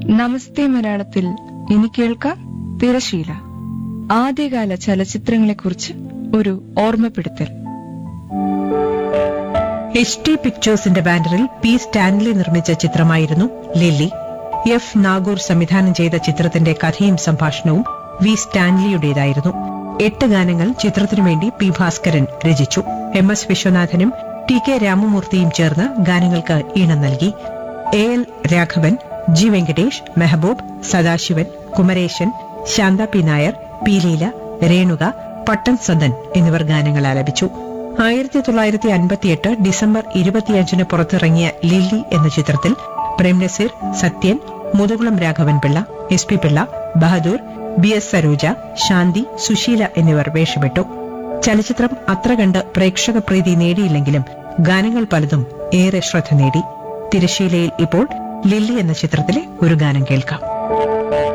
നമസ്തേ മലയാളത്തിൽ ഇനി കേൾക്കാം തിരശീല ആദ്യകാല ചലച്ചിത്രങ്ങളെക്കുറിച്ച് ഒരു ഓർമ്മപ്പെടുത്തൽ എച്ച് ടി പിക്ചേഴ്സിന്റെ ബാനറിൽ പി സ്റ്റാൻലി നിർമ്മിച്ച ചിത്രമായിരുന്നു ലില്ലി എഫ് നാഗൂർ സംവിധാനം ചെയ്ത ചിത്രത്തിന്റെ കഥയും സംഭാഷണവും വി സ്റ്റാൻലിയുടേതായിരുന്നു എട്ട് ഗാനങ്ങൾ ചിത്രത്തിനു വേണ്ടി പി ഭാസ്കരൻ രചിച്ചു എം എസ് വിശ്വനാഥനും ടി കെ രാമമൂർത്തിയും ചേർന്ന് ഗാനങ്ങൾക്ക് ഈണം നൽകി A L Raghavan G Venkatesh Mehboob Sadasivan Kumaresan Santha P Nair P Leela Renuka Pattom Sadan എന്നിവർ ഗാനങ്ങൾ ആലപിച്ചു ആയിരത്തി തൊള്ളായിരത്തി അൻപത്തിയെട്ട് ഡിസംബർ ഇരുപത്തിയഞ്ചിന് പുറത്തിറങ്ങിയ ലില്ലി എന്ന ചിത്രത്തിൽ Prem Nazir Sathyan Muthukulam Raghavan Pillai S P Pillai Bahadur B S Saroja Shanthi Susheela എന്നിവർ വേഷമിട്ടു ചലച്ചിത്രം അത്ര കണ്ട് പ്രേക്ഷക പ്രീതി നേടിയില്ലെങ്കിലും ഗാനങ്ങൾ പലതും ഏറെ ശ്രദ്ധ നേടി തിരശീലയിൽ ഇപ്പോൾ ലില്ലി എന്ന ചിത്രത്തിലെ ഒരു ഗാനം കേൾക്കാം